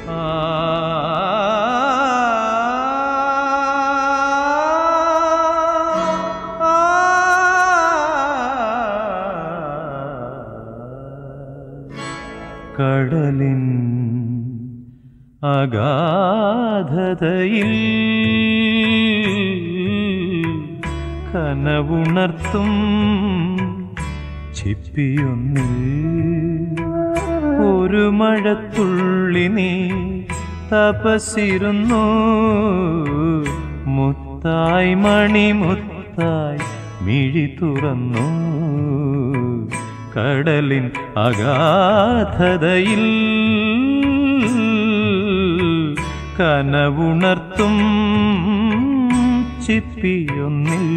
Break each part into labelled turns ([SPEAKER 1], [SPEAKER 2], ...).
[SPEAKER 1] കടലിൻ അഗാധതയിൽ കനവുണർത്തും ചിപ്പിയൊന്നിൽ ഒരു മഴത്തുള്ളി നീ തപസിരുന്നു മുത്തായി മണിമുത്തായി മിഴി തുറന്നു കടലിൻ അഗാധതയിൽ കനവുണർത്തും ചിപ്പിയൊന്നിൽ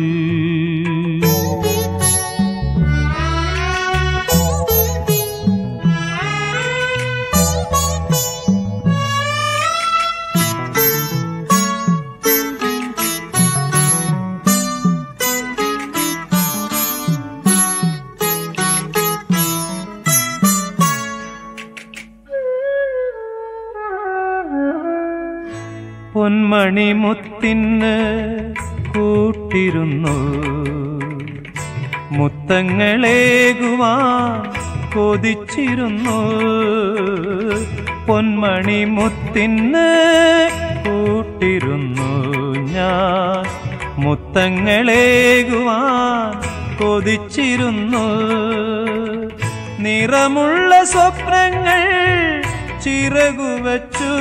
[SPEAKER 1] പൊന്മണി മുത്തിന് കൂട്ടിരുന്നു മുത്തങ്ങളേകുവാൻ കൊതിച്ചിരുന്നു പൊന്മണി മുത്തിന് കൂട്ടിരുന്നു ഞാൻ മുത്തങ്ങളേകുവാൻ കൊതിച്ചിരുന്നു നിറമുള്ള സ്വപ്നങ്ങൾ ചിറകുവച്ചു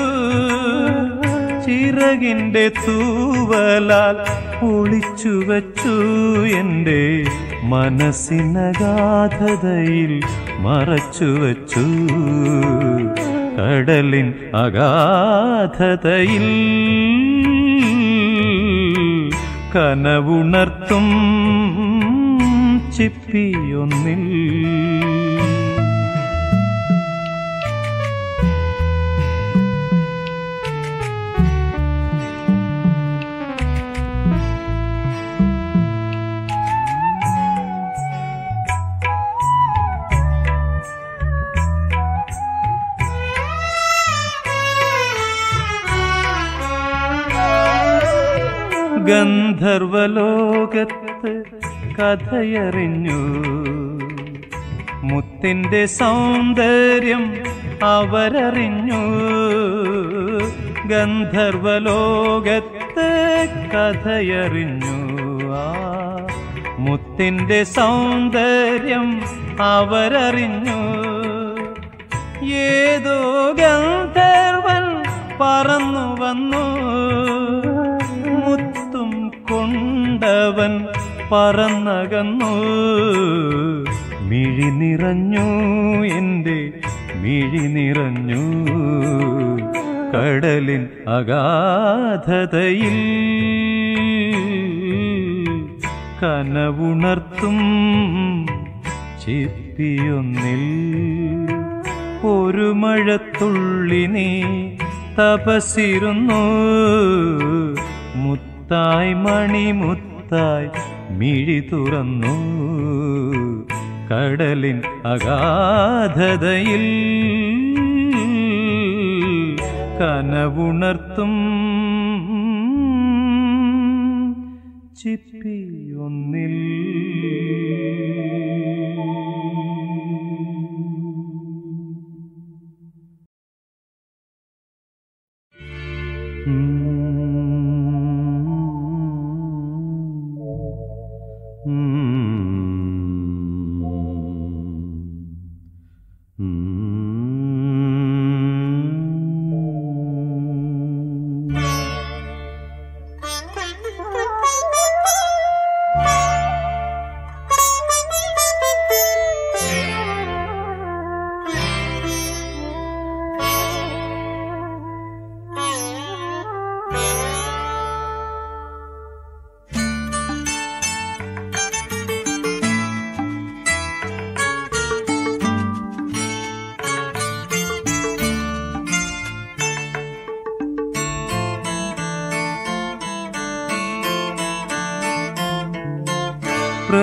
[SPEAKER 1] ചിറകിന്റെ തൂവലാൽ ഒളിച്ചു വച്ചു എൻ്റെ മനസ്സിനഗാധതയിൽ മറച്ചു വച്ചു കടലിൻ അഗാധതയിൽ കനവുണർത്തും ചിപ്പിയൊന്നിൽ ഗന്ധർവലോകത്ത് കഥയറിഞ്ഞു മുത്തിന്റെ സൗന്ദര്യം അവരറിഞ്ഞു ഗന്ധർവലോകത്ത് കഥയറിഞ്ഞു ആ മുത്തിന്റെ സൗന്ദര്യം അവരറിഞ്ഞു ഏതോ ഗന്ധർവൻ പറന്നു വന്നു മുത്തും കൊണ്ടവൻ പറന്നകന്നു മിഴി നിറഞ്ഞു എൻ്റെ മിഴി നിറഞ്ഞു കടലിൻ അഗാധതയിൽ കനവുണർത്തും ചിപ്പിയൊന്നിൽ ഒരു മഴത്തുള്ളി നീ തപസിരുന്നു മുത്തായി മണിമുത്തായി മിഴി തുറന്നു കടലിൻ അഗാധതയിൽ കനവുണർത്തും ചിപ്പിയൊന്നിൽ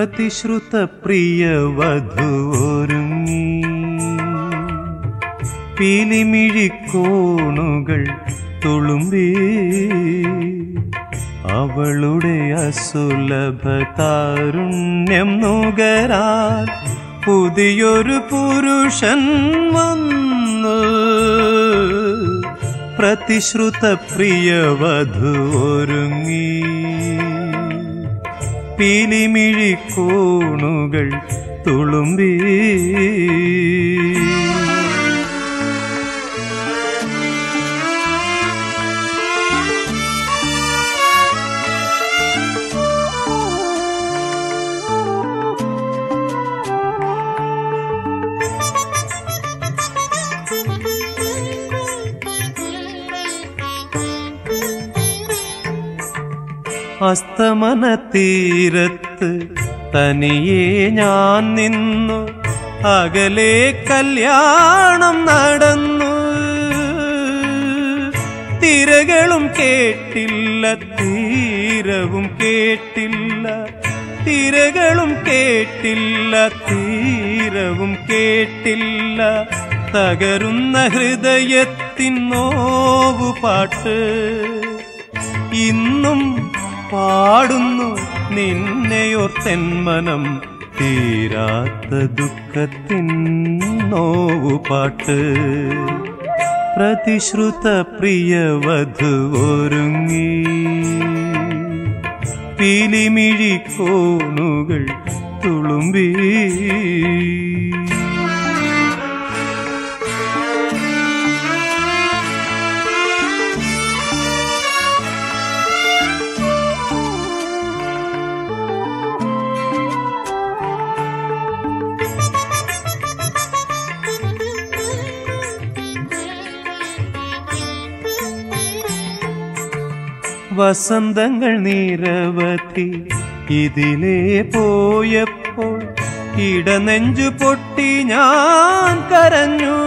[SPEAKER 1] പ്രതിശ്രുത പ്രിയ വധുവൊരുങ്ങി പീലിമിഴിക്കോണുകൾ തുളുമ്പി അവളുടെ അസുലഭ താരുണ്യം നുകരാൻ പുതിയൊരു പുരുഷൻ വന്നു പ്രതിശ്രുത പ്രിയവധു ഒരുങ്ങി പീലിമിഴിക്കോണുകൾ തുളുമ്പി അസ്തമന തീരത്ത് തനിയെ ഞാൻ നിന്നു അകലെ കല്യാണം നടന്നു തിരകളും കേട്ടില്ല തീരവും കേട്ടില്ല തിരകളും കേട്ടില്ല തീരവും കേട്ടില്ല തകരുന്ന ഹൃദയത്തിൻ നോവു പാട്ട് ഇന്നും പാടുന്നു നിന്നെയോർത്തെന്മനം തീരാത്ത ദുഃഖത്തിൻ നോവുപാട്ട് പ്രതിശ്രുത പ്രിയവധു ഒരുങ്ങി പീലിമിഴി കോണുകൾ തുളുമ്പി വസന്തങ്ങൾ നിരവധി ഇതിലേ പോയപ്പോൾ ഇടനെഞ്ചു പൊട്ടി ഞാൻ കരഞ്ഞു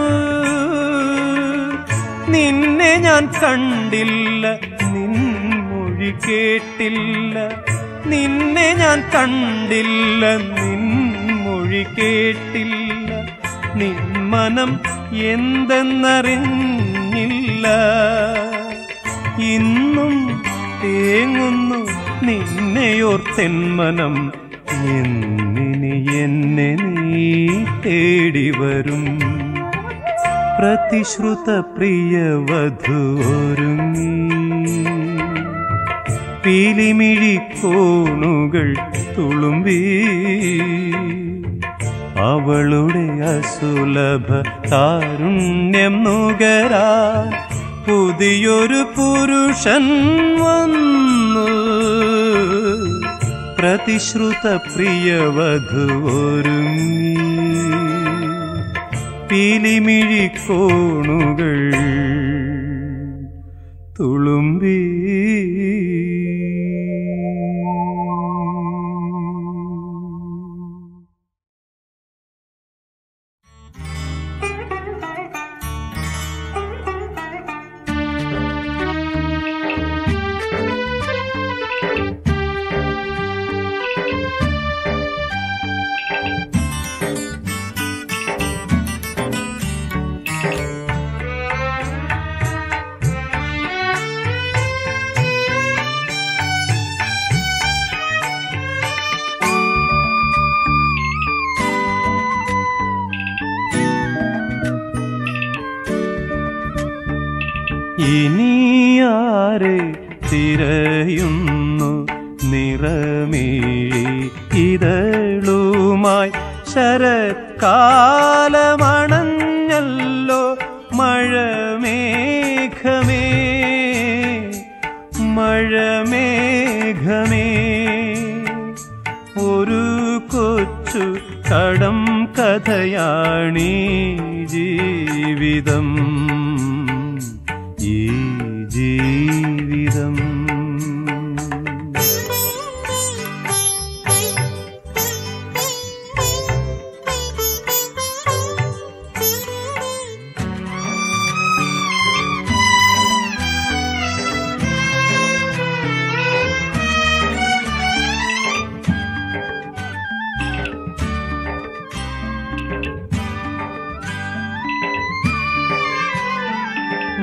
[SPEAKER 1] നിന്നെ ഞാൻ കണ്ടില്ല നിൻമൊഴി കേട്ടില്ല നിന്നെ ഞാൻ കണ്ടില്ല നിൻമൊഴി കേട്ടില്ല നിൻ മനം എന്തെന്നറിഞ്ഞില്ല ഇന്നും തേങ്ങുന്നു നിന്നെയോർത്തെന്മനം എന്നിനി എന്നെ നീ തേടി വരും പ്രതിശ്രുത പ്രിയവധു ഒരുങ്ങി പീലിമിഴി കോണുകൾ തുളുമ്പി അവളുടെ അസുലഭ കാരുണ്യം നുകരാ പുതിയൊരു പുരുഷൻ വന്നു പ്രതിശ്രുത പ്രിയവധു ഒരുങ്ങി പീലിമിഴി കോണുകൾ തുളുമ്പി ഇനിയാരെ തിരയുന്നു നിറമീഴി ഇതളുമായി ശരത്കാലമണഞ്ഞല്ലോ മഴമേഘമേ മഴമേഘമേ ഒരു കൊച്ചു കടം കഥയാണീ ജീവിതം ഈ ജീവിതം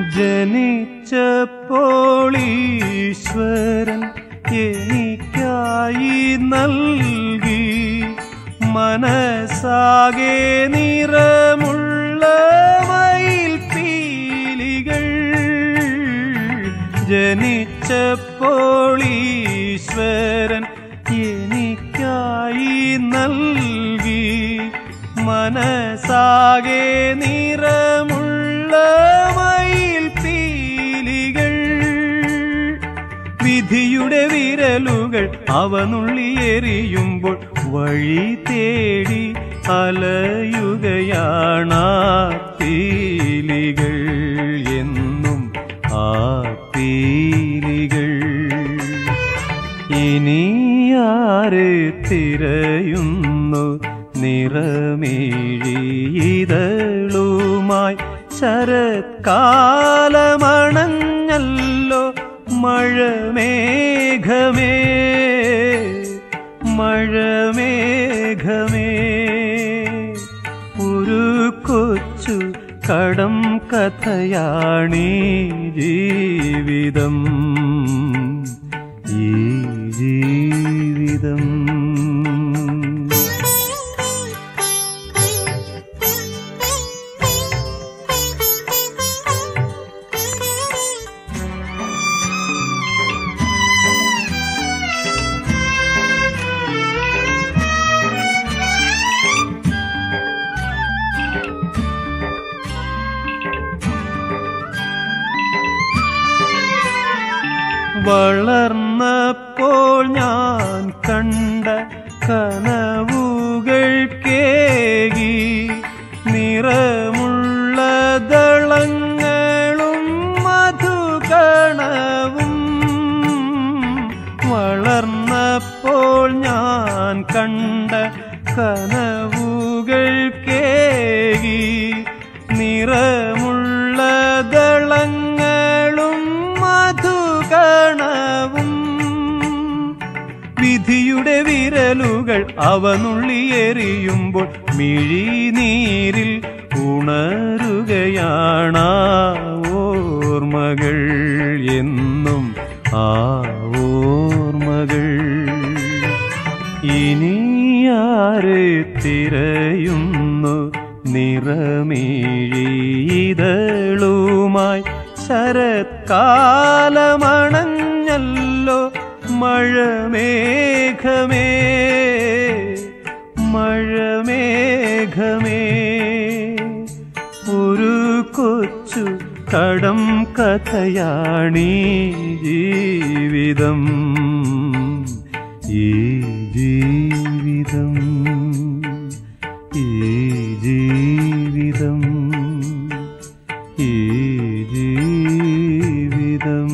[SPEAKER 1] ജനിച്ചപ്പോൾ ഈശ്വരൻ എനിക്കായി നൽകി മനസ്സാകെ നിറമുള്ള മയിൽ പീലികൾ ജനിച്ചപ്പോൾ ഈശ്വരൻ എനിക്കായി നൽകി മനസ്സാകെ നിറമുള്ള മയിൽ പീലികൾ വിധിയുടെ വിരലുകൾ അവനുള്ളിയെറിയുമ്പോൾ വഴി തേടി അലയുകയാണ് പീലികൾ എന്നും ആ പീലികൾ ഇനിയാരെ തിരയുന്നു നിറമേഴിതളുമായി ശരത്കാലമണഞ്ഞല്ലോ മഴമേഘമേ മഴമേഘമേ ഒരു കൊച്ചു കടം കഥയാണീ ജീവിതം ഈ ജീവിതം വളർന്നപ്പോൾ ഞാൻ കണ്ട കനവുകൾ കേകി നിറമുള്ള ദളങ്ങളും മധുകണവും വളർന്നപ്പോൾ ഞാൻ കണ്ട കനവുകൾ കേകി നിറമുള്ള ദളങ്ങളും മധുകണവും വിധിയുടെ വിരലുകൾ അവനുള്ളിയെറിയുമ്പോൾ മിഴിനീരിൽ ഉണരുകയാണ് ഓർമ്മകൾ എന്നും ആ ഓർമ്മകൾ ഇനിയാരെ തിരയുന്നു നിറമേഴിതളുമായി ശരത്കാലമണഞ്ഞല്ലോ മഴമേഘമേ മഴമേഘമേ ഒരു കൊച്ചു കടം കഥയാണീ ജീവിതം ഈ ജീവിതം ഈ ജീവിതം ഈ ജീവിതം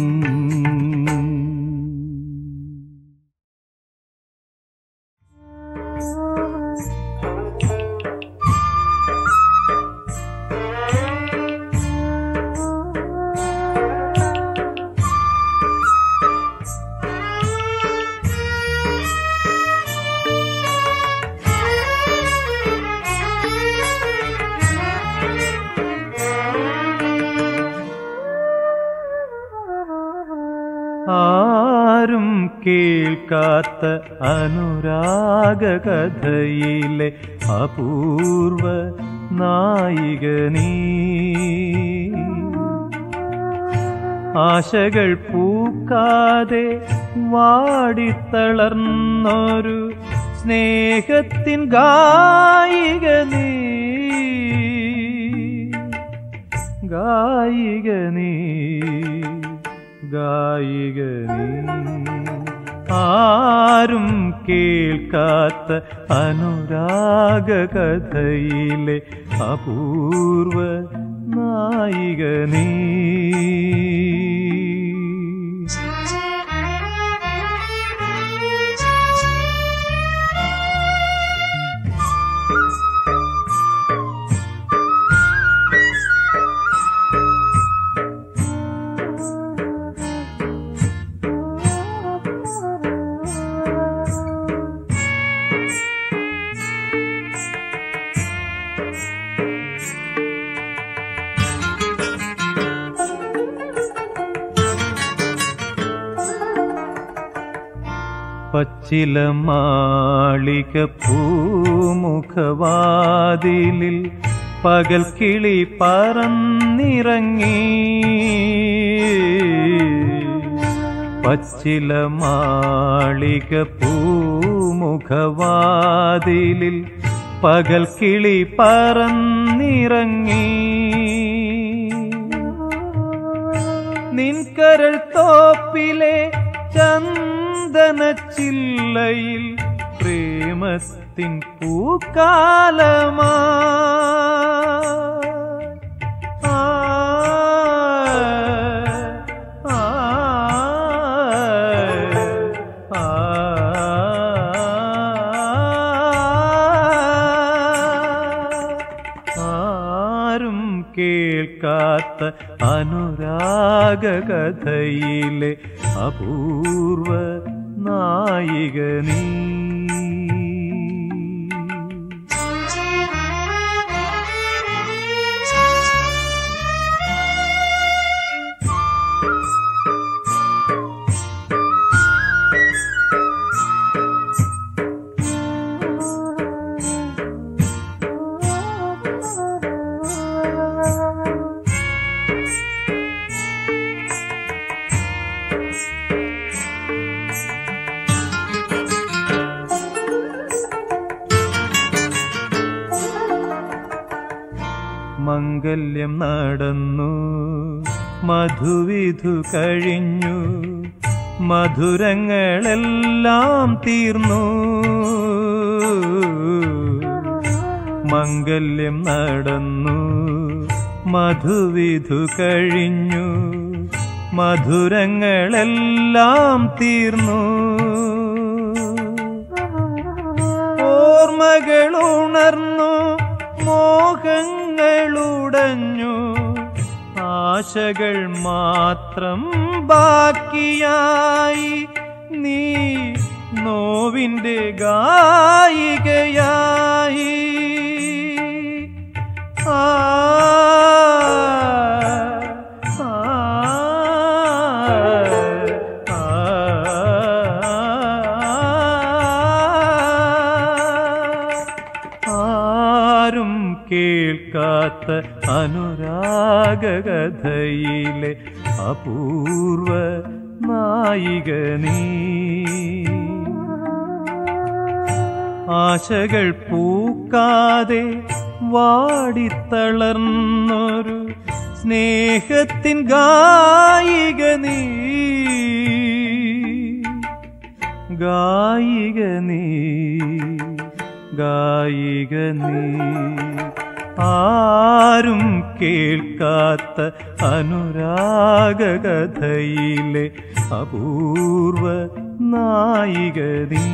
[SPEAKER 1] ആരും കേൾക്കാത്ത അനുരാഗ കഥയിലെ അപൂർവ നായിക നീ ആശകൾ പൂക്കാതെ വാടിത്തളർന്നൊരു സ്നേഹത്തിൻ ഗായിക നീ ഗായിക നീ ഗായിക നീ ആരും കേൾക്കാത്ത അനുരാഗ കഥയിലെ അപൂർവ നായിക നീ പച്ചില മാളിക പൂമുഖവാതിലിൽ പകൽ കിളി പറന്നിറങ്ങി പച്ചില മാളിക പൂമുഖവാതിലിൽ പകൽ കിളി പറന്നിറങ്ങി നിൻകരൾ തോപ്പിലെ ചന്ദന ചില്ലയിൽ പ്രേമത്തിൻ പൂക്കാലമാ ആ, ആ, ആ, ആരും കേൾക്കാത്ത അനുരാഗ കഥയിലെ അപൂർവ നായിക നീ മംഗല്യം നടന്നു മധുവിധു കഴിഞ്ഞു മധുരങ്ങളെല്ലാം തീർന്നു മംഗല്യം നടന്നു മധുവിധു കഴിഞ്ഞു മധുരങ്ങളെല്ലാം തീർന്നു ഓർമ്മകളുണർന്നു മോഹങ്ങളുടഞ്ഞു ആശകൾ മാത്രം ബാക്കിയായി നീ നോവിൻ്റെ ഗായികയായി ആ ആ, ആ, ആരും കേൾക്കാത്ത അനുരാഗകഥയിലെ അപൂർവ നായിക നീ ആശകൾ പൂക്കാതെ വാടിത്തളർന്നൊരു സ്നേഹത്തിൻ ഗായിക നീ ഗായിക നീ ഗായിക നീ ആരും കേൾക്കാത്ത അനുരാഗകഥയിലെ അപൂർവ നായിക നീ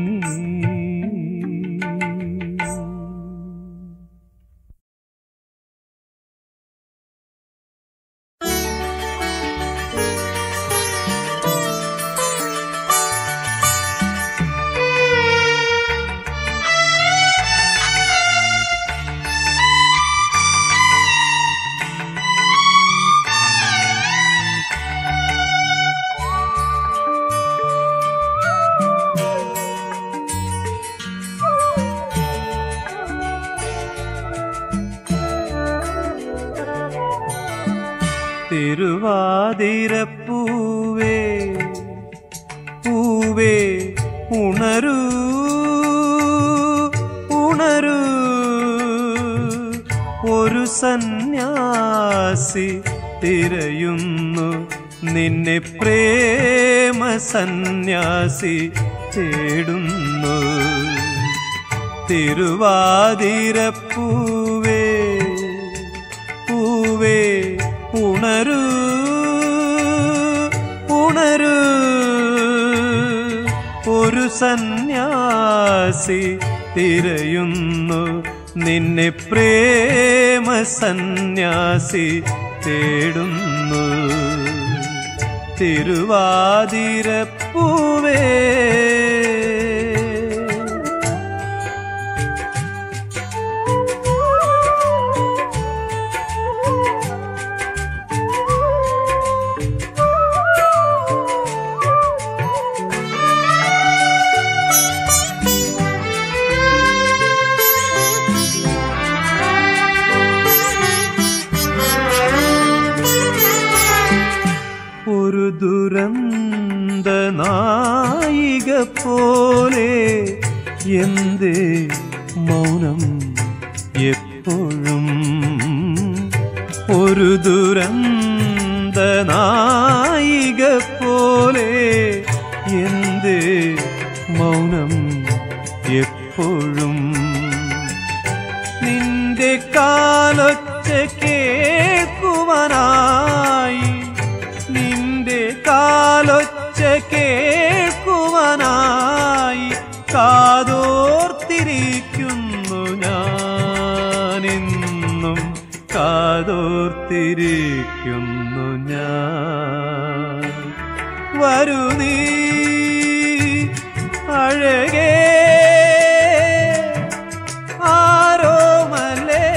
[SPEAKER 1] തിരുവാതിരപ്പൂവേ പൂവേ ഉണരൂ ഉണരൂ ഒരു സന്യാസി തിരയുന്നു നിന്നെ പ്രേമ സന്യാസി തേടുന്നു തിരുവാതിരപ്പൂവേ പൂവേ ഉണരൂ ഉണരൂ ഒരു സന്യാസി തിരയുന്നു നിന്നെ പ്രേമ സന്യാസി തേടുന്നു തിരുവാതിരപ്പൂവേ എന്തേ മൗനം എപ്പോഴും ഒരു ദുരന്ത നായിക പോലെ എന്തേ മൗനം എപ്പോഴും നിന്റെ കാലൊച്ച കേൾക്കുവാനായി നിന്റെ കാലൊച്ച കേൾക്കുവാനായി കാതോർത്തിരിക്കുന്നു ഞാനെന്നും കാതോർത്തിരിക്കുന്നു ഞാൻ വരൂ നീ അഴകേ ആരോമലേ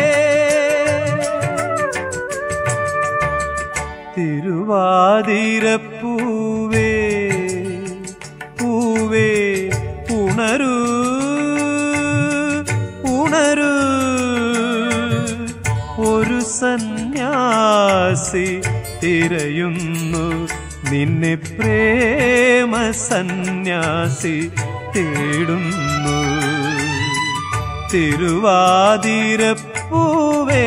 [SPEAKER 1] തിരുവാതിരപ്പൂവേ പൂവേ ഉണരൂ ഉണരൂ ഒരു സന്യാസി തിരയുന്നു നിന്നെ പ്രേമ സന്യാസി തേടുന്നു തിരുവാതിരപ്പൂവേ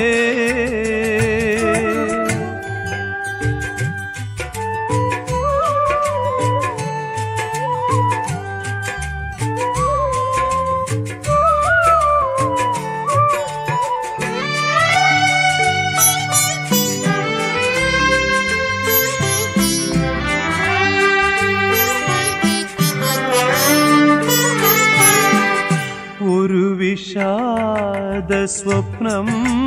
[SPEAKER 1] ഒരു വിഷാദ സ്വപ്നം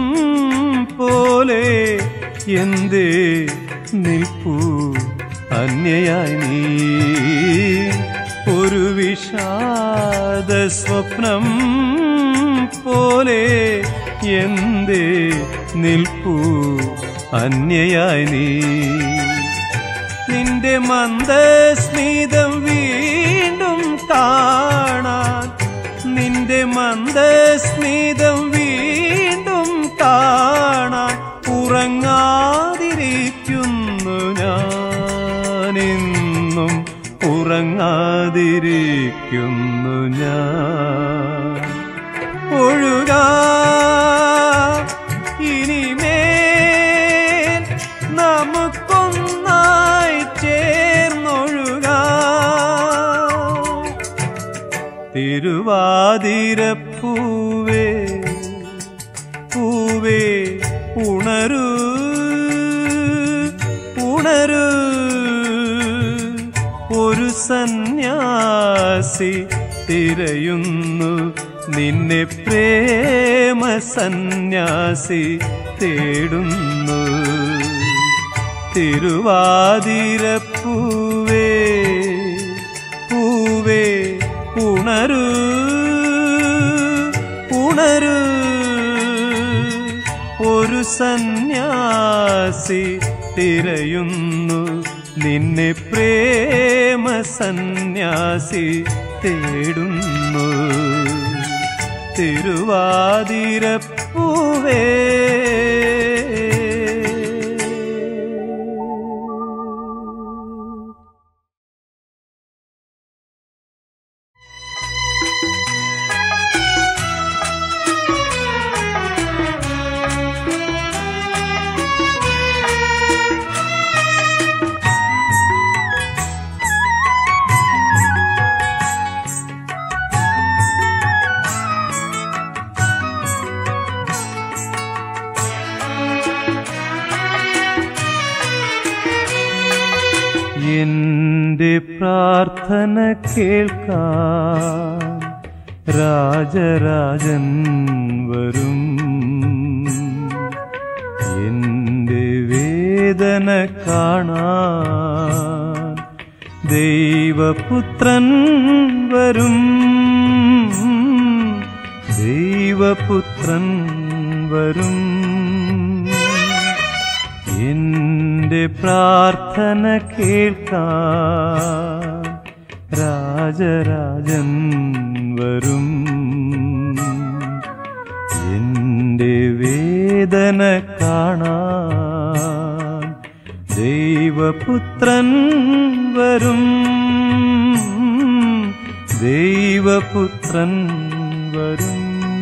[SPEAKER 1] പോലെ എന്തേ നിൽപ്പൂ അന്യയായി നീ ഒരു വിഷാദ സ്വപ്നം പോലെ എന്തേ നിൽപ്പൂ അന്യയായി നീ നിന്റെ മന്ദസ്മിതം വീണ്ടും കാണാൻ നിന്റെ മന്ദസ്മിതം വീണ്ടും കാണാൻ ഉറങ്ങാതിരിക്കുന്നു ഞാനെന്നും ഉറങ്ങാതിരിക്കുന്നു ഞാൻ ഒഴുകാ ഇനിമേൽ നമുക്കൊന്നായി ചേർന്നൊഴുകാ തിരുവാതിരപ്പൂവേ പൂവേ ഉണരൂ ഉണരൂ ഒരു സന്യാസി തിരയുന്നു നിന്നെ പ്രേമ സന്യാസി തേടുന്നു തിരുവാതിരപ്പൂവേ പൂവേ ഉണരൂ ഉണരൂ ഒരു സന്യാസി തിരയുന്നു നിന്നെ പ്രേമ സന്യാസി തേടുന്നു തിരുവാതിരപ്പൂവേ എന്റെ പ്രാർത്ഥന കേൾക്കാൻ രാജരാജൻ വരും എന്റെ വേദന കാണാൻ ദൈവപുത്രൻ വരും ദൈവപുത്രൻ വരും എന്റെ പ്രാർത്ഥന കേൾക്കാൻ രാജരാജൻ വരും എന്റെ വേദന കാണാൻ ദൈവപുത്രൻ വരും ദൈവപുത്രൻ വരും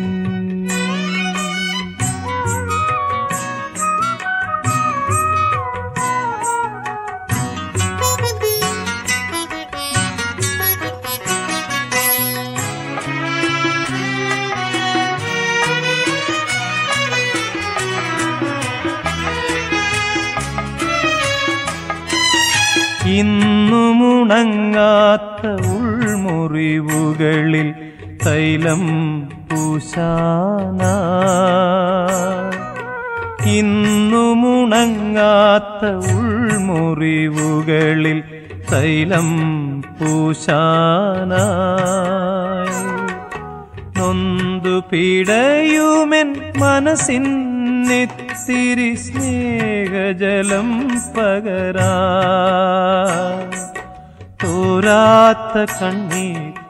[SPEAKER 1] ഇന്നുമുണങ്ങാത്ത ഉൾമുറിവുകളിൽ തൈലം പൂശാന ഇന്നുമുണങ്ങാത്ത ഉൾമുറിവുകളിൽ തൈലം പൂശാനായി നൊന്തു പിടയുമെൻ മനസ്സിനെത്തിരി സ്നേഹജലം പകരാ തോരാത്ത കണ്ണീ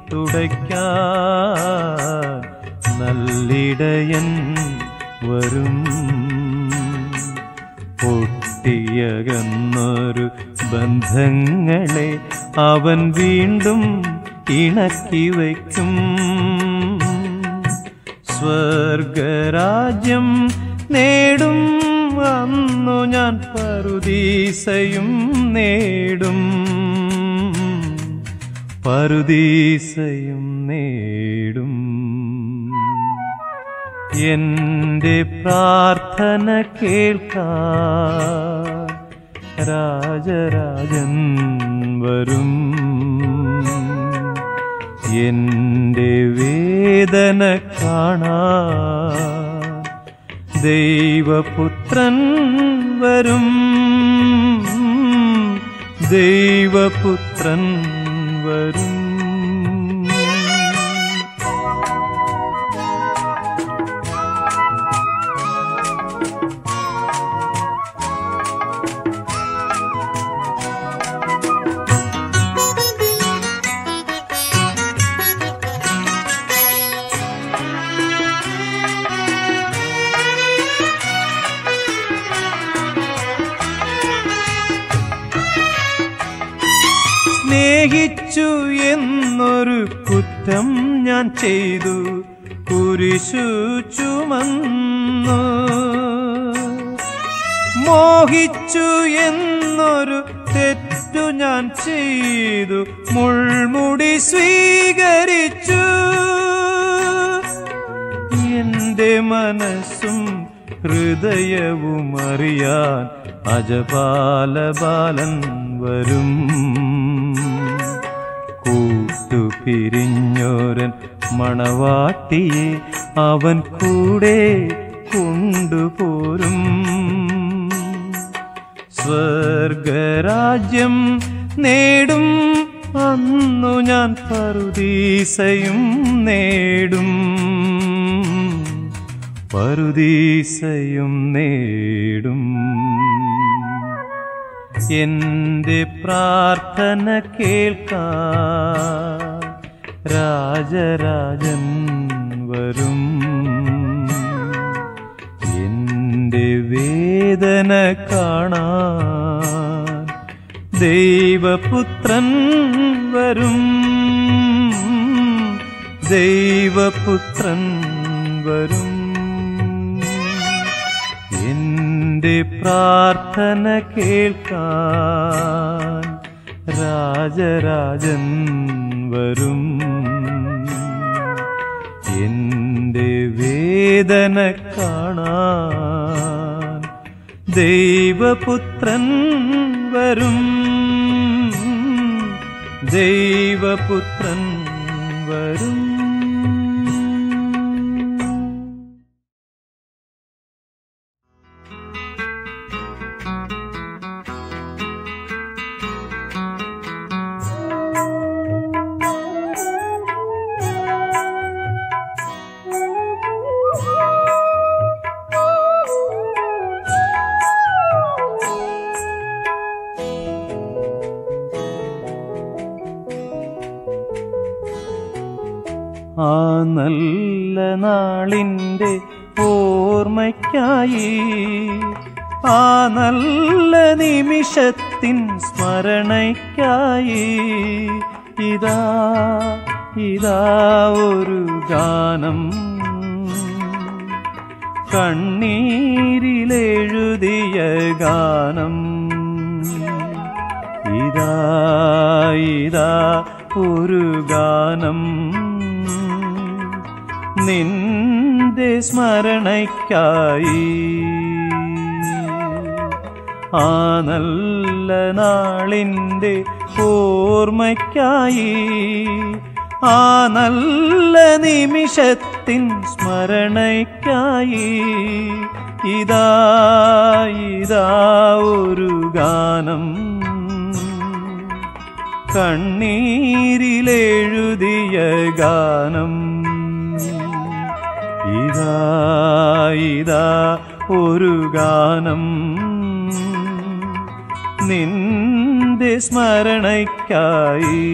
[SPEAKER 1] തുടയ്ക്കാൻ നല്ലിടയൻ വരും പൊട്ടിയകന്നൊരു ബന്ധങ്ങളെ അവൻ വീണ്ടും ഇണക്കി വയ്ക്കും സ്വർഗരാജ്യം നേടും അന്നു ഞാൻ പറുദീസയും നേടും പറുദീസയും നേടും എന്റെ പ്രാർത്ഥന കേൾക്കാൻ രാജരാജൻ വരും എന്റെ വേദന കാണാൻ ദൈവപുത്രൻ വരും ദൈവപുത്രൻ വരും സ്നേഹിച്ചു എന്നൊരു കുറ്റം ഞാൻ ചെയ്തു കുരിശു ചുമന്നു മോഹിച്ചു എന്നൊരു തെറ്റു ഞാൻ ചെയ്തു മുൾമുടി സ്വീകരിച്ചു എന്റെ മനസ്സും ഹൃദയവും അറിയാൻ അജപാലബാലൻ വരും കൂട്ടുപിരിഞ്ഞോരൻ മണവാട്ടിയെ അവൻ കൂടെ കൊണ്ടുപോരും സ്വർഗരാജ്യം നേടും അന്നു ഞാൻ പറുദീസയും നേടും പറുദീസയും നേടും എന്റെ പ്രാർത്ഥന കേൾക്കാൻ രാജരാജൻ വരും എന്റെ വേദന കാണാൻ ദൈവപുത്രൻ വരും ദൈവപുത്രൻ വരും എന്റെ പ്രാർത്ഥന കേൾക്കാൻ രാജരാജൻ വരും എന്റെ വേദന കാണാൻ ദൈവപുത്രൻ വരും ദൈവപുത്രൻ വരും ആ നല്ല നാളിൻ്റെ ഓർമ്മയ്ക്കായി ആ നല്ല നിമിഷത്തിൻ സ്മരണയ്ക്കായി ഇതാ ഇതാ ഒരു ഗാനം കണ്ണീരിലെഴുതിയ ഗാനം ഇതാ ഇതാ ഒരു ഗാനം നിന്റെ സ്മരണയ്ക്കായി ആ നല്ല നാളിൻ്റെ ഓർമ്മയ്ക്കായി ആ നല്ല നിമിഷത്തിൻ സ്മരണയ്ക്കായി ഇതാ ഇതാ ഒരു ഗാനം കണ്ണീരിലെഴുതിയ ഗാനം ഇതാ ഇതാ ഒരു ഗാനം നിന്റെ സ്മരണയ്ക്കായി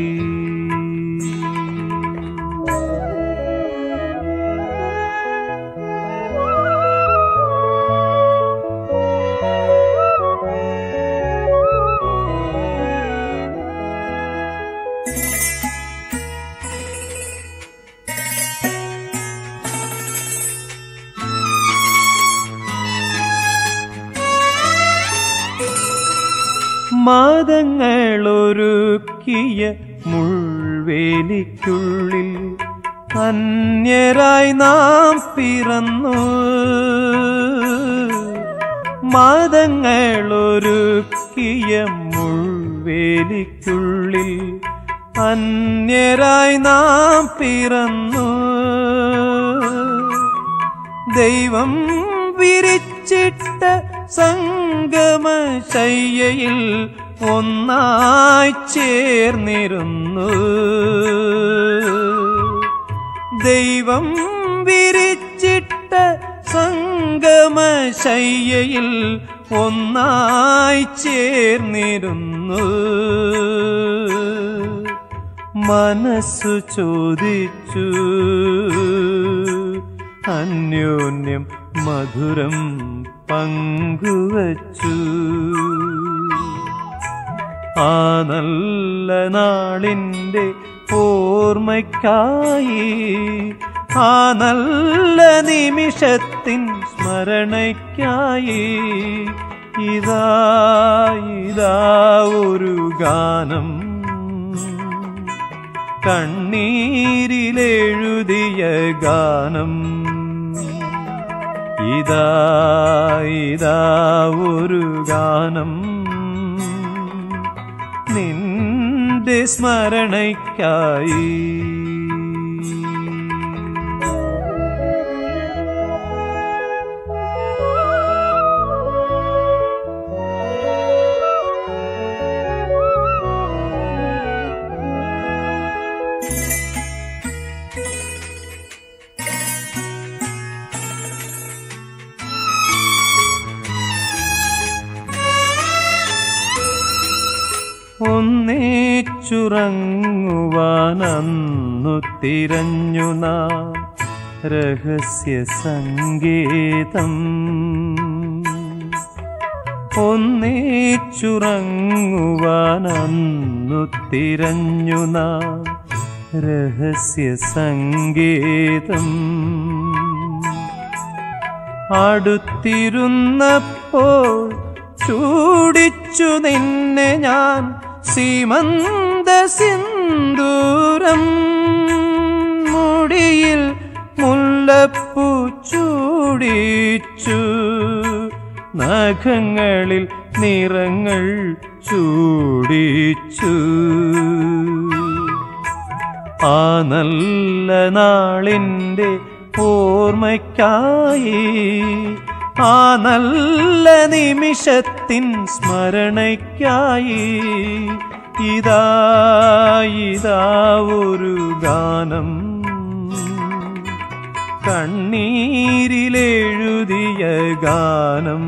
[SPEAKER 1] മാതങ്ങളൊരുക്കിയ മുൾവേലിക്കുള്ളിൽ അന്യരായി നാം പിറന്നു മാതങ്ങളൊരുക്കിയ മുൾവേലിക്കുള്ളിൽ അന്യരായി നാം പിറന്നു ദൈവം വിരിച്ചിട്ട സംഗമശയ്യയിൽ ഒന്നായി ചേർന്നിരുന്നു ദൈവം വിരിച്ചിട്ട സംഗമശയ്യയിൽ ഒന്നായി ചേർന്നിരുന്നു മനസ്സു ചോദിച്ചു അന്യോന്യം മധുരം പങ്കുവച്ചു ആ നല്ല നാളിൻ്റെ ഓർമ്മയ്ക്കായി ആ നല്ല നിമിഷത്തിൻ സ്മരണയ്ക്കായി ഇതാ ഇതാ ഒരു ഗാനം കണ്ണീരിലെഴുതിയ ഗാനം ഇതാ ഇതാ ഒരു ഗാനം നിന്റെ സ്മരണയ്ക്കായി ഒന്നേച്ചുറങ്ങുവാനന്നു തിരഞ്ഞു നാം രഹസ്യ സംഗീതം ഒന്നേച്ചുറങ്ങുവാനന്നു തിരഞ്ഞു നാം രഹസ്യ സംഗീതം അടുത്തിരുന്നപ്പോൾ ചൂടിച്ചു നിന്നെ ഞാൻ സീമന്ത സിന്ദൂരം മുടിയിൽ മുല്ലപ്പൂ ചൂടിച്ചു നഖങ്ങളിൽ നിറങ്ങൾ ചൂടിച്ചു ആ നല്ല നാളിൻ്റെ ഓർമ്മയ്ക്കായി ആ നല്ല നിമിഷത്തിൻ സ്മരണയ്ക്കായി ഇതാ ഇതാ ഒരു ഗാനം കണ്ണീരിലെഴുതിയ ഗാനം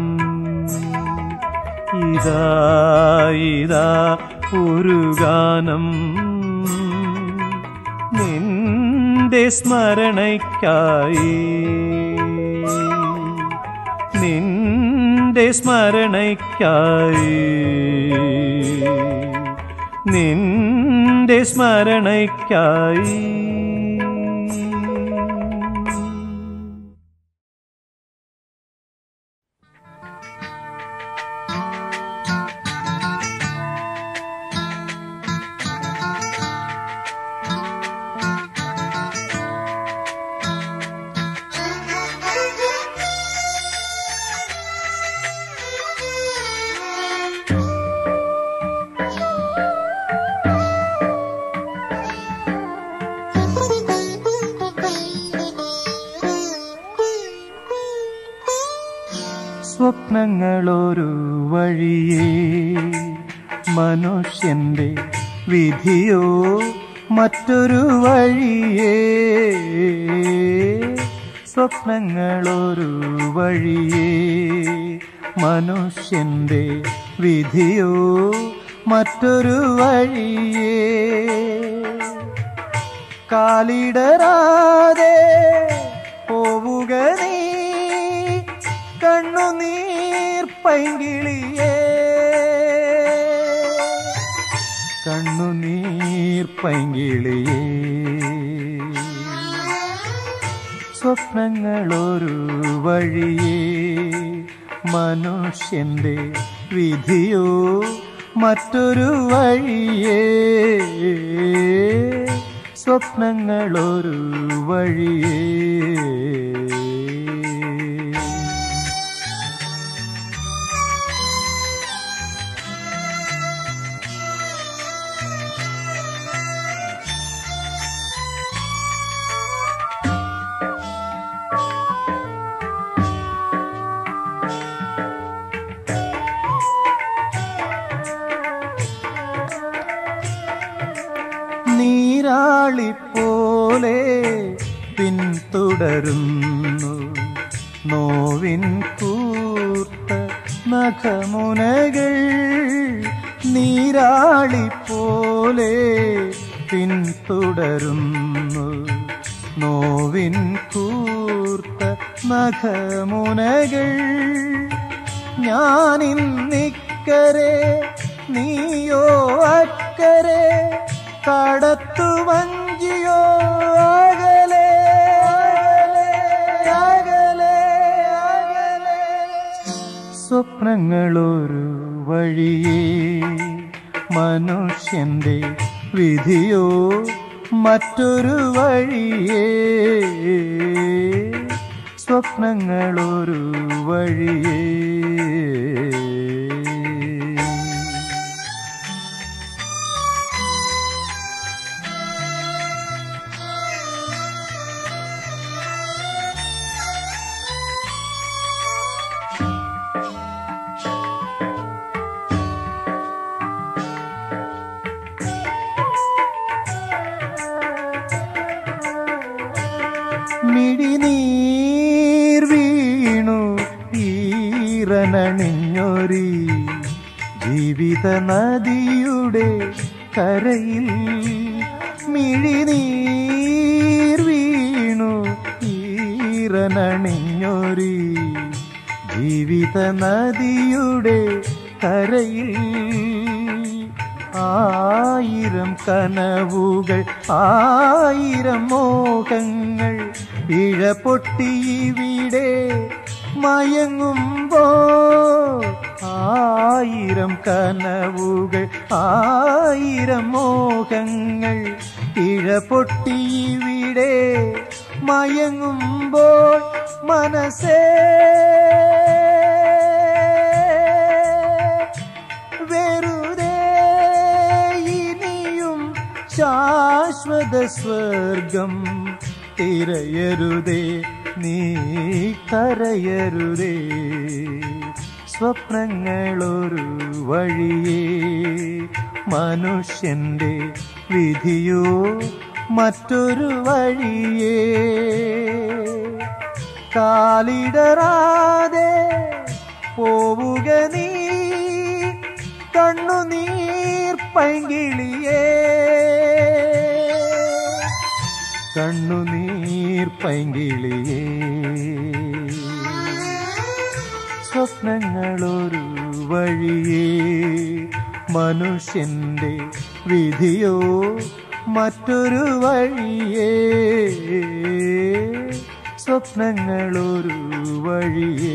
[SPEAKER 1] ഇതാ ഇതാ ഒരു ഗാനം നിന്റെ സ്മരണയ്ക്കായി നിന്റെ സ്മരണയ്ക്കായി നിന്റെ നിന്റെ സ്മരണയ്ക്കായി സ്വപ്നങ്ങളൊരു വഴിയേ മനുഷ്യന്റെ വിധിയോ മറ്റൊരു വഴിയേ സ്വപ്നങ്ങളൊരു വഴിയേ മനുഷ്യന്റെ വിധിയോ മറ്റൊരു വഴിയേ കാലിടരാതെ പോവുക നീ കണ്ണുനീർ പൈങ്കിളിയേ കണ്ണുനീർ പൈങ്കിളിയേ സ്വപ്നങ്ങളൊരു വഴിയേ മനുഷ്യന്റെ വിധിയോ മറ്റൊരു വഴിയേ സ്വപ്നങ്ങളൊരു വഴിയേ നീരാളിപ്പോലെ പിന്തുടരുന്നു നോവിൻ കൂർത്ത നഖമുനകൾ നീരാളിപ്പോലെ പിന്തുടരുന്നു നോവിൻ കൂർത്ത നഖമുനകൾ ഞാനിന്നിക്കരെ നീയോ അക്കരെ കടത്തു വഞ്ചിയോ അകലെ അകലെ അകലെ സ്വപ്നങ്ങളൊരു വഴിയേ മനുഷ്യന്റെ വിധിയോ മറ്റൊരു വഴിയേ സ്വപ്നങ്ങളൊരു വഴിയേ മിഴിനീർ വീണു ഈറനണിഞ്ഞൊരി ജീവിത നദിയുടെ കരയിൽ മിഴിനീർ വീണു ഈറനണിഞ്ഞൊരി ജീവിത നദിയുടെ കരയിൽ ആയിരം കനവുകൾ ആയിരം മോഹങ്ങൾ ഇഴ പൊട്ടിയിവിടെ മയങ്ങുമ്പോ ആയിരം കനവുകൾ ആയിരം മോഹങ്ങൾ ഇഴ പൊട്ടിയിവിടെ മയങ്ങുമ്പോൾ മനസ്സേ വെറുതെ ഇനിയും ശാശ്വത സ്വർഗം തിരയരുതേ നീ കരയരുതേ സ്വപ്നങ്ങളൊരു വഴിയേ മനുഷ്യന്റെ വിധിയോ മറ്റൊരു വഴിയേ കാലിടറാതെ പോവുക നീ കണ്ണുനീർ പൈങ്കിളിയേ കണ്ണുനീർ പൈങ്കിളിയേ സ്വപ്നങ്ങളൊരു വഴിയേ മനുഷ്യന്റെ വിധിയോ മറ്റൊരു വഴിയേ സ്വപ്നങ്ങളൊരു വഴിയേ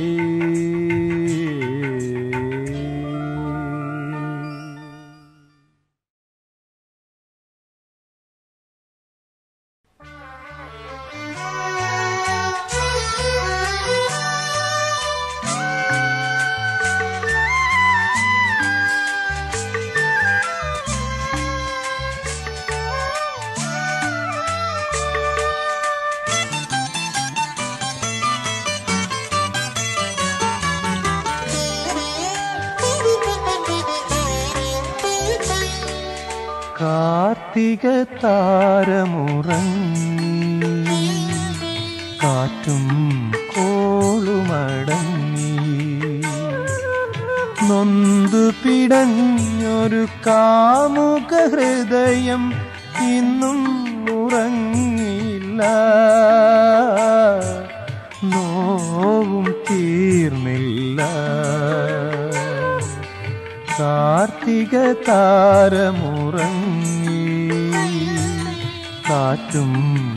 [SPEAKER 1] കാർത്തിക താരമുറങ്ങി കാറ്റും കോളുമടങ്ങി നൊന്തു പിടഞ്ഞൊരു കാമുക ഹൃദയം ഇന്നും ഉറങ്ങിയില്ല നോവും തീർന്നില്ല കാർത്തിക താരമുറങ്ങി കാറ്റും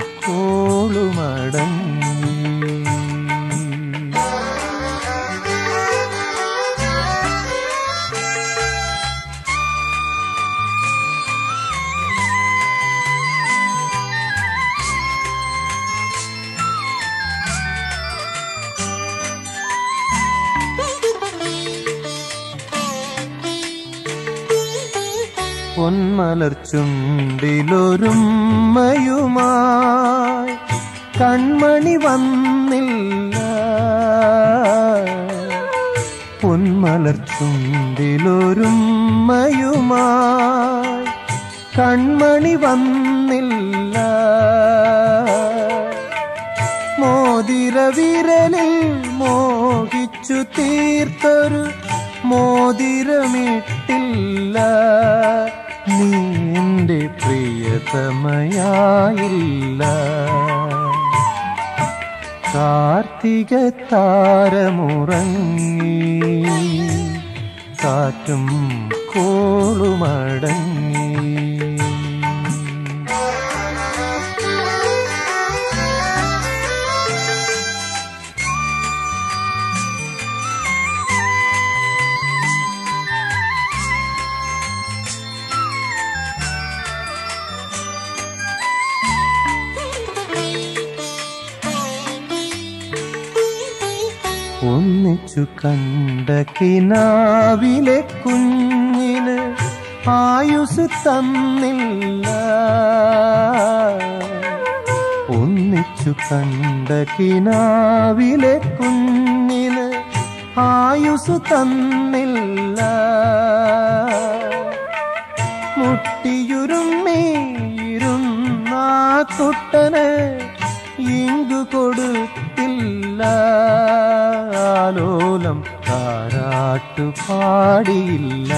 [SPEAKER 1] കോളുമടങ്ങി പൊന്മലർ ചുണ്ടിലൊരുമ്മയുമായി കൺമണി വന്നില്ല പൊന്മലർ ചുണ്ടിലൊരുമ്മയുമായി കൺമണി വന്നില്ല മോതിര വിരലിൽ മോഹിച്ചു തീർത്തൊരു മോതിരമിട്ടില്ല നീ എൻ്റെ പ്രിയതമയായില്ല കാർത്തിക താരമുറങ്ങി കാറ്റും കോളുമടങ്ങി ഒന്നിച്ചു കണ്ട കിനാവിലെ കുഞ്ഞിന് ആയുസ് തന്നില്ല ഒന്നിച്ചു കണ്ട കിനാവിലെ കുഞ്ഞിന് ആയുസ് തന്നില്ല മുട്ടിയുരുമ്മീരുന്ന കുട്ടന് ഇങ്കു കൊടുത്തില്ല ആലോലം താരാട്ടു പാടിയില്ല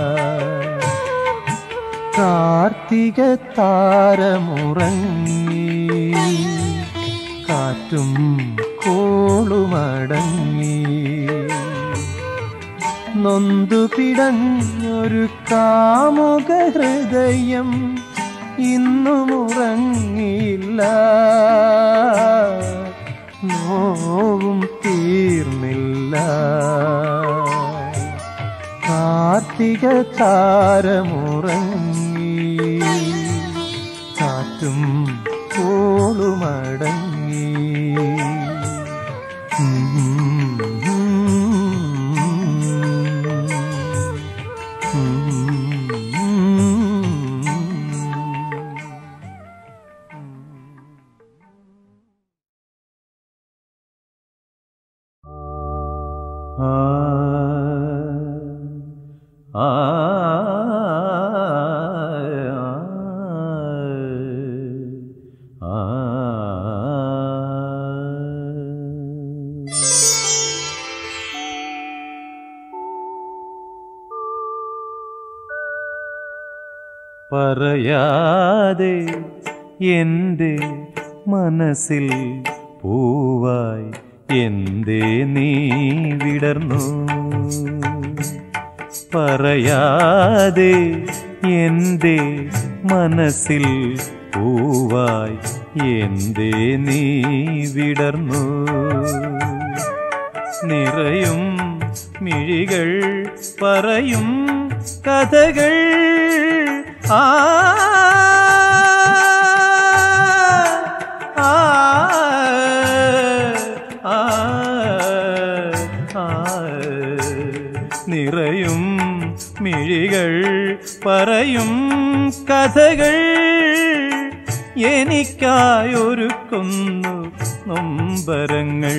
[SPEAKER 1] കാർത്തിക താരമുറങ്ങി കാറ്റും കോളുമടങ്ങി നൊന്തു പിടഞ്ഞൊരു കാമുക ഹൃദയം ഇന്നും ഉറങ്ങിയില്ല നോവും തീർന്നില്ല കാർത്തിക താരമുറങ്ങി കാറ്റും കോളുമടങ്ങി പറയാതെ എൻ്റെ മനസ്സിൽ പൂവായി എന്തേ നീ വിടർന്നു പറയാതെ എന്റെ മനസ്സിൽ പൂവായി എന്തേ നീ വിടർന്നു നിറയും മിഴികൾ പറയും കഥകൾ ആ ആ ആ ആ നിറയും മിഴികൾ പറയും കഥകൾ എനിക്കായൊരുക്കുന്നു നൊമ്പരങ്ങൾ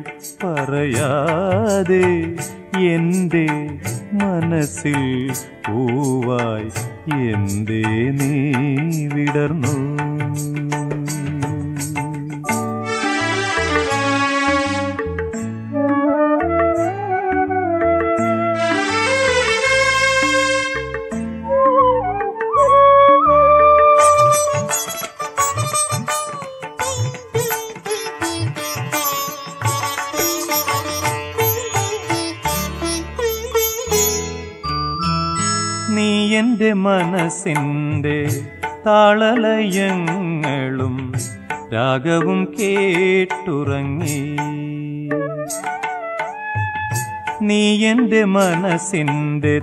[SPEAKER 1] പറയാതെ എൻ്റെ മനസ്സിൽ പൂവായി എന്തേ നീ വിടർന്നു നീ എൻ്റെ മനസ്സിൻ്റെ താളലയങ്ങളും രാഗവും കേട്ടുറങ്ങി നീ എൻ്റെ മനസ്സിൻ്റെ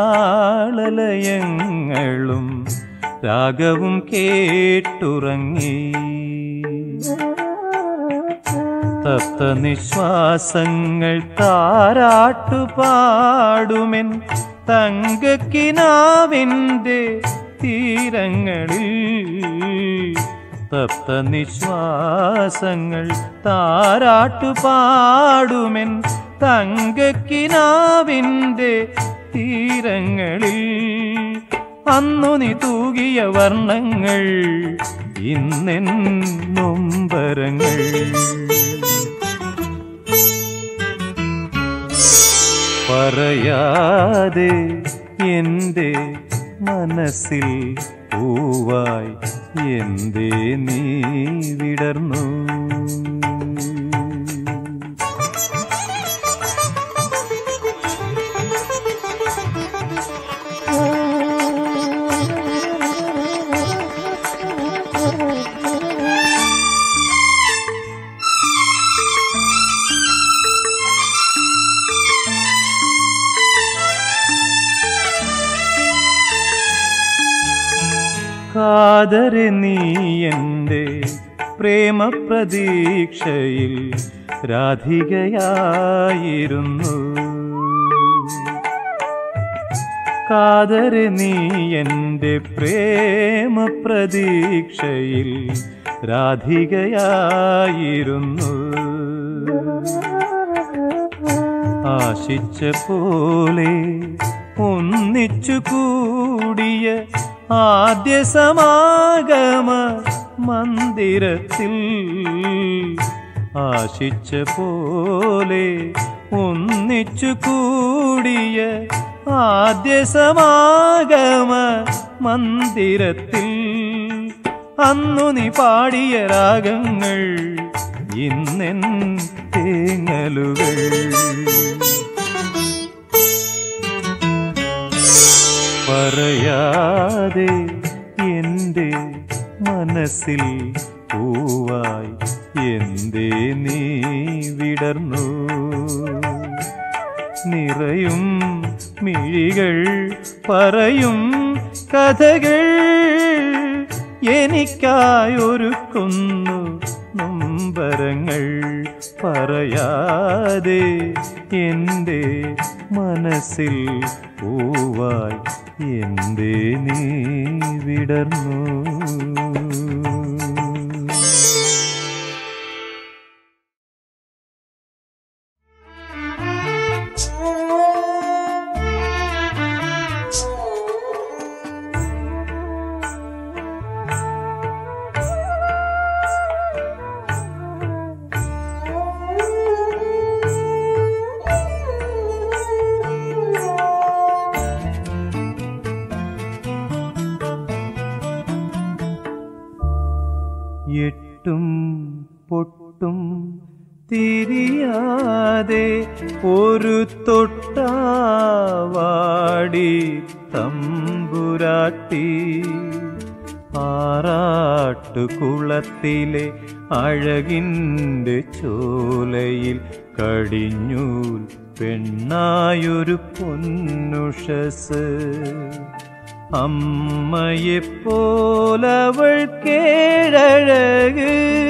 [SPEAKER 1] താളലയങ്ങളും രാഗവും കേട്ടുറങ്ങി തത്ത നിശ്വാസങ്ങൾ താരാട്ടുപാടുമെൻ തങ്കക്കിനാവിൻ്റെ തീരങ്ങളിൽ തപ്ത നിശ്വാസങ്ങൾ താരാട്ടുപാടുമെൻ തങ്കക്കിനാവിൻ്റെ തീരങ്ങളിൽ അന്നു നീ തൂകിയ വർണ്ണങ്ങൾ ഇന്നെൻ നൊമ്പരങ്ങൾ പറയാതെ എൻ്റെ മനസ്സിൽ പൂവായി എന്തേ നീ വിടർന്നു കാതരെ നീ എൻ്റെ പ്രേമപ്രതീക്ഷയിൽ രാധികയായിരുന്നു കാതരെ നീ എൻ്റെ പ്രേമപ്രതീക്ഷയിൽ രാധികയായിരുന്നു ആശിച്ച പോലെ ഒന്നിച്ചു കൂടിയ ആദ്യ സമാഗമ മന്ദിരത്തിൽ ആശിച്ച പോലെ ഒന്നിച്ചു കൂടിയ ആദ്യ സമാഗമ മന്ദിരത്തിൽ അന്നു നീ പാടിയ രാഗങ്ങൾ ഇന്നെൻ തേങ്ങലുകൾ പറയാതെ എൻ്റെ മനസ്സിൽ പൂവായി എന്തേ നീ വിടർന്നു നിറയും മിഴികൾ പറയും കഥകൾ എനിക്കായൊരുക്കുന്നു നൊമ്പരങ്ങൾ പറയാതെ എൻ്റെ മനസ്സിൽ പൂവായി എന്തേ നീ വിടർന്നു എട്ടും പൊട്ടും തിരിയാതെ ഒരു തൊട്ടാവാടി തമ്പുരാട്ടി ആറാട്ടുകുളത്തിലെ അഴകിൻ്റെ ചോലയിൽ കടിഞ്ഞൂൽ പെണ്ണായൊരു പൊന്നുഷസ് അമ്മയെപ്പോലവൾ കേഴഴക്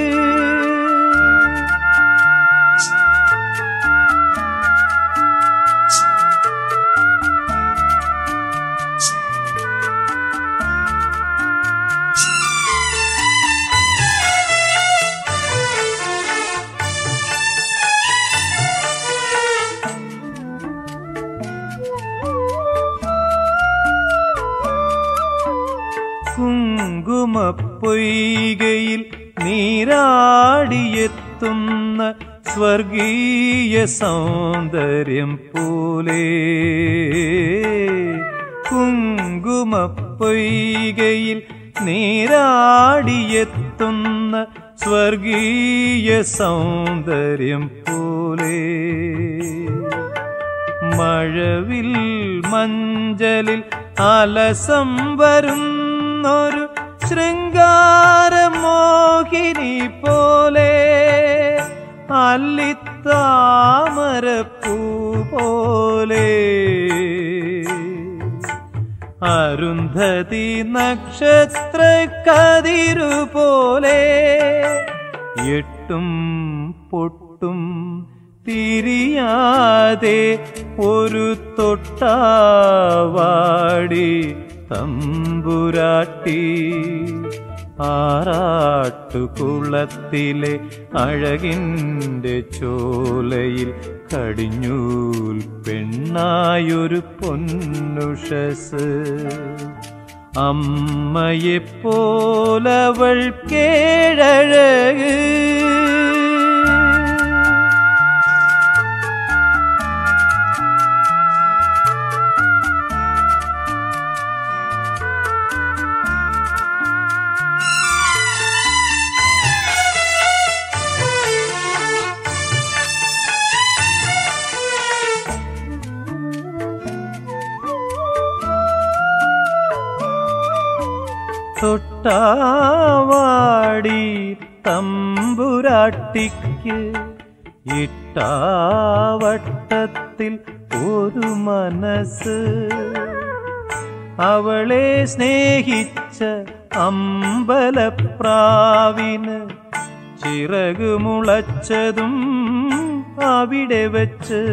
[SPEAKER 1] കുങ്കുമപ്പൊയ്കയിൽ നീരാടിയെത്തുന്ന സ്വർഗീയ സൗന്ദര്യം പോലെ കുങ്കുമപ്പൊയ്കയിൽ നീരാടിയെത്തുന്ന സ്വർഗീയ സൗന്ദര്യം പോലെ മഴവിൽ മഞ്ചലിൽ അലസം വരുന്നൊരു ശൃംഗാരമോഹിനി പോലെ അല്ലിത്താമരപ്പൂ പോലെ അരുന്ധതി നക്ഷത്ര കതിരു പോലെ എട്ടും പൊട്ടും തിരിയാതെ ഒരു തൊട്ടാവാടി തമ്പുരാട്ടി ആറാട്ടുകുളത്തിലെ അഴകിൻ്റെ ചോലയിൽ കടിഞ്ഞൂൽ പെണ്ണായൊരു പൊന്നുഷസ് അമ്മയെപ്പോലവൾ കേഴഴക് തൊട്ടാവാടി തമ്പുരാട്ടിക്ക് ഇട്ടാവട്ടത്തിൽ ഒരു മനസ്സ് അവളെ സ്നേഹിച്ച അമ്പലപ്രാവിന് ചിറകുമുളച്ചതും അവിടെ വച്ച്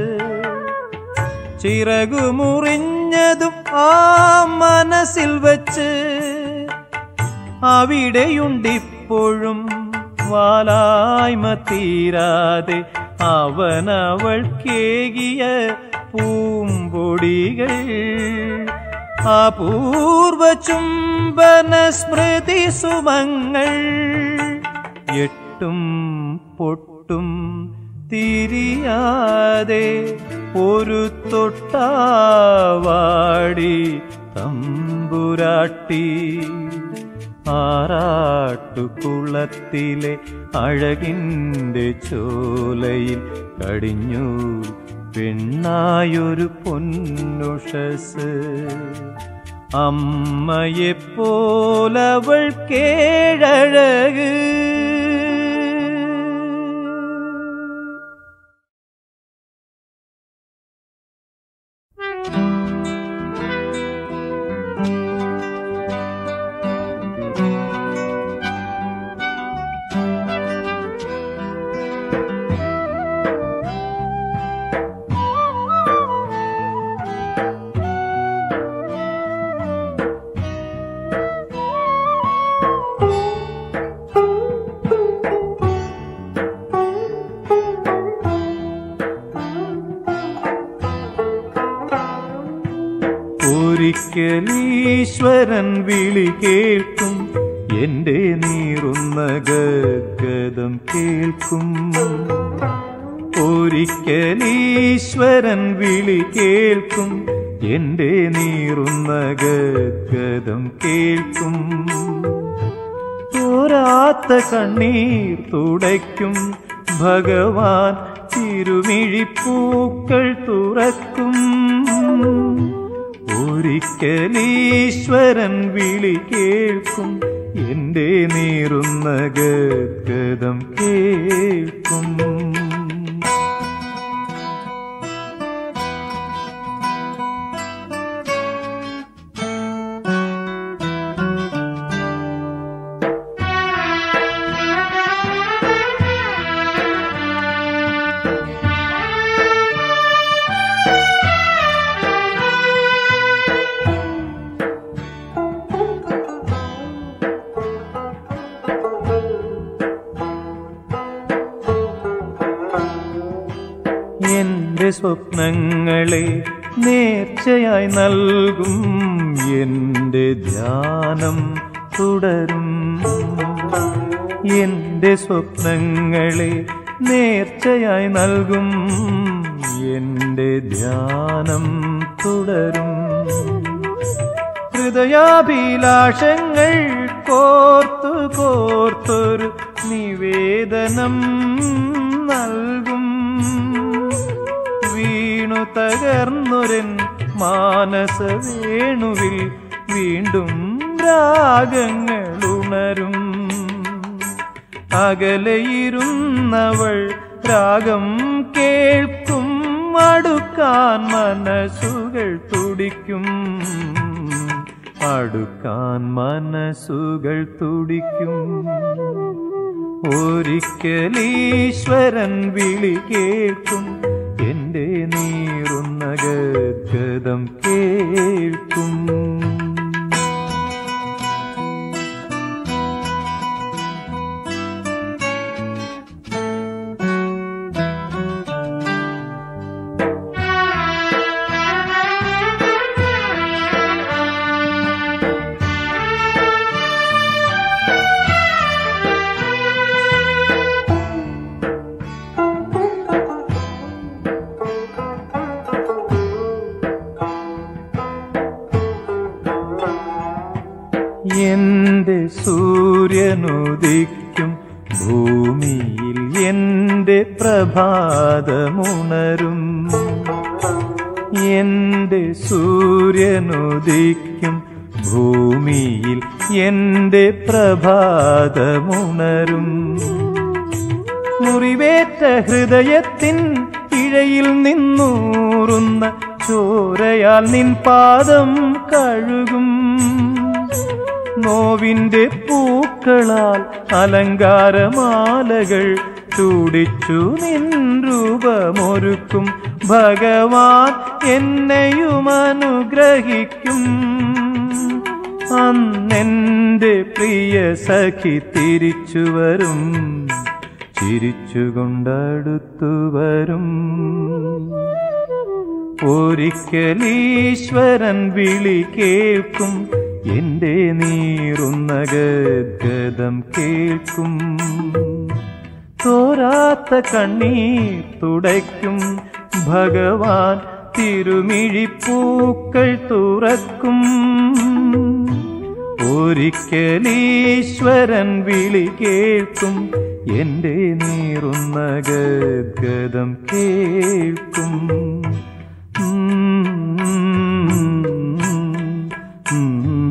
[SPEAKER 1] ചിറകുമുറിഞ്ഞതും ആ മനസ്സിൽ വച്ച് അവിടെയുണ്ടിപ്പോഴും വാലായ്മ തീരാതെ അവനവൾ കേകിയ പൂമ്പൊടികൾ അപൂർവ ചുംബന സ്മൃതി സുമങ്ങൾ എട്ടും പൊട്ടും തിരിയാതെ ഒരു തൊട്ടാവാടി തമ്പുരാട്ടി ആറാട്ടുകുളത്തിലെ അഴകിൻ്റെ ചോലയിൽ കടിഞ്ഞു പെണ്ണായൊരു പൊന്നുഷസ് അമ്മയെപ്പോലവൾ കേഴഴക് ഒരിക്കലീശ്വരൻ വിളി കേൾക്കും എന്റെ നീറുന്ന ഗദ്ഗതം കേൾക്കും ഒരിക്കലീശ്വരൻ വിളി കേൾക്കും എന്റെ നീറുന്ന ഗദ്ഗതം കേൾക്കും തോരാത്ത കണ്ണീർ തുടയ്ക്കും ഭഗവാൻ തിരുമിഴിപ്പൂക്കൾ തുറക്കും ഒരിക്കലീശ്വരൻ വിളി കേൾക്കും എന്റെ നീറുന്ന ഗദ്ഗതം കേൾക്കും എന്റെ സ്വപ്നങ്ങളെ നേർച്ചയായി നൽകും എന്റെ ധ്യാനം തുടരും എന്റെ സ്വപ്നങ്ങളെ നേർച്ചയായി നൽകും എന്റെ ധ്യാനം തുടരും ഹൃദയാഭിലാഷങ്ങൾ കോർത്തു കോർത്തൊരു നിവേദനം നൽകും വീണു തകർന്നൊരൻ മാനസ വേണുവിൽ വീണ്ടും രാഗങ്ങൾ ഉണരും അകലെയിരുന്നവൾ രാഗം കേൾക്കും അടുക്കാൻ മനസ്സുകൾ തുടിക്കും അടുക്കാൻ മനസ്സുകൾ തുടിക്കും ഒരിക്കലീശ്വരൻ വിളി കേൾക്കും എന്റെ നീറുന്ന ഗദ്ഗതം കേൾക്കും എന്റെ സൂര്യനുദിക്കും ഭൂമിയിൽ എന്റെ പ്രഭാതമുണരും എന്റെ സൂര്യനുദിക്കും ഭൂമിയിൽ എന്റെ പ്രഭാതമുണരും മുറിവേറ്റ ഹൃദയത്തിൻ ഇഴയിൽ നിന്നൂറുന്ന ചോരയാൽ നിൻ പാദം കഴുകും നോവിന്റെ പൂക്കളാൽ അലങ്കാരമാലകൾ ചൂടിച്ചു നിൻ രൂപമൊരുക്കും ഭഗവാൻ എന്നെയും അനുഗ്രഹിക്കും അന്നെന്റെ പ്രിയ സഖി തിരിച്ചു വരും ചിരിച്ചുകൊണ്ടടുത്തു വരും ഒരിക്കലീശ്വരൻ വിളി കേൾക്കും എന്റെ നീറുന്ന ഗദ്ഗതം കേൾക്കും തോരാത്ത കണ്ണീർ തുടയ്ക്കും ഭഗവാൻ തിരുമിഴിപ്പൂക്കൾ തുറക്കും ഒരിക്കലീശ്വരൻ വിളി കേൾക്കും എന്റെ നീറുന്ന ഗദ്ഗതം കേൾക്കും ഉം, ഉം, ഉം.